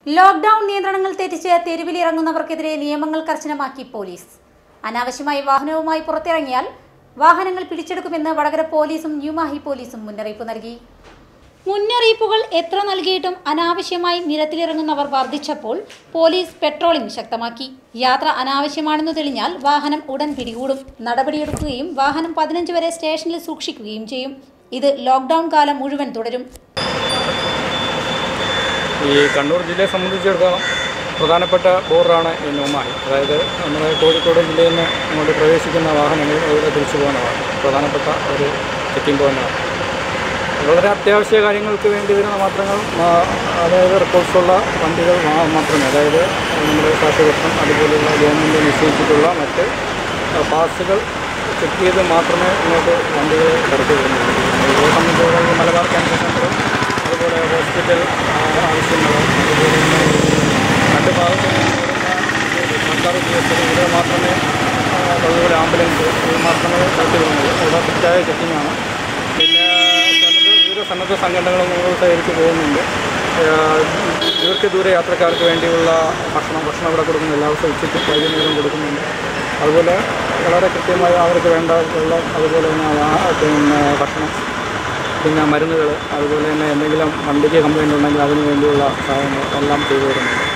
lockdown നിയന്ത്രണങ്ങൾ തെറ്റിച്ച് തെരുവിലിറങ്ങുന്നവർക്കെതിരെ നിയമങ്ങൾ കർശനമാക്കി പോലീസ് അനാവശ്യമായി വാഹനവുമായി പുറത്തിറങ്ങിയാൽ വാഹനങ്ങൾ പിടിച്ചെടുക്കുമെന്ന് വടകര പോലീസും ന്യൂമാഹി പോലീസും മുന്നറിയിപ്പ് നൽകി മുന്നറിയിപ്പുകൾ എത്ര നൽകിയിട്ടും അനാവശ്യമായി നിരത്തിലിറങ്ങുന്നവർ വർദ്ധിച്ചപ്പോൾ പോലീസ് പെട്രോളിംഗ് ശക്തമാക്കി യാത്ര അനാവശ്യമാണെന്ന് തെളിഞ്ഞാൽ വാഹനം ഉടൻ പിടികൂടും നടപടിയെടുക്കുകയും വാഹനം പതിനഞ്ച് വരെ സ്റ്റേഷനിൽ സൂക്ഷിക്കുകയും ചെയ്യും ഇത് ലോക്ക്ഡൌൺ കാലം മുഴുവൻ തുടരും ഈ കണ്ണൂർ ജില്ലയെ സംബന്ധിച്ചിടത്തോളം പ്രധാനപ്പെട്ട ബോർഡറാണ് ഈ ന്യൂമായി അതായത് നമ്മുടെ കോഴിക്കോട് ജില്ലയിൽ നിന്ന് ഇങ്ങോട്ട് പ്രവേശിക്കുന്ന വാഹനങ്ങൾ ഇവിടെ തിരിച്ചു പോകുന്നതാണ് പ്രധാനപ്പെട്ട ഒരു ചെക്കിംഗ് പോയിന്റാണ് വളരെ അത്യാവശ്യ കാര്യങ്ങൾക്ക് വേണ്ടി വരുന്ന മാത്രങ്ങൾ മാ- അതായത് റെക്കോർഡ്സുള്ള വണ്ടികൾ മാ- മാത്രമേ അതായത് നമ്മുടെ സാക്ഷ്യപത്രം അതുപോലെയുള്ള ഗവൺമെൻറ് നിശ്ചയിച്ചിട്ടുള്ള മറ്റ് പാസുകൾ ചെക്ക് ചെയ്ത് മാത്രമേ ഇങ്ങോട്ട് വണ്ടികൾ കടത്തി വരുന്നുള്ളൂ ഇവരെ സംബന്ധിച്ചിടത്തോളം മലബാർ ക്യാൻസർ സെൻ്ററും അതുപോലെ ഹോസ്പിറ്റൽ ആ, ആവശ്യങ്ങൾ അതുപോലെ തന്നെ രണ്ട് ഭാഗത്തു നിന്നും വരുന്ന സർക്കാർ ഉദ്യോഗസ്ഥർ ഇവരെ മാത്രമേ ആ, അതുപോലെ ആംബുലൻസ് ഇത് മാത്രമേ കടത്തി വരുന്നുള്ളൂ ഇവിടെ തെറ്റായ ചെക്കിങ്ങാണ് പിന്നെ സന്നദ്ധ വിവിധ സന്നദ്ധ സംഘടനകളും നമ്മൾ സഹകരിച്ച് പോകുന്നുണ്ട് ഏഹ് ദീർഘദൂര യാത്രക്കാർക്ക് വേണ്ടിയുള്ള ഭക്ഷണം ഭക്ഷണം ഇവിടെ കൊടുക്കുന്നു എല്ലാ ദിവസവും ഉച്ചയ്ക്ക് വൈകുന്നേരം കൊടുക്കുന്നുണ്ട് അതുപോലെ വളരെ കൃത്യമായി അവർക്ക് വേണ്ട വെള്ളം അതുപോലെ തന്നെ ആ- പിന്നെ ഭക്ഷണം പിന്നെ മരുന്നുകൾ അതുപോലെ തന്നെ എന്തെങ്കിലും വണ്ടിക്ക് കംപ്ലൈൻറ്റ് ഉണ്ടെങ്കിൽ അതിന് വേണ്ടിയുള്ള സഹായങ്ങൾ എല്ലാം ചെയ്തു വരുന്നുണ്ട്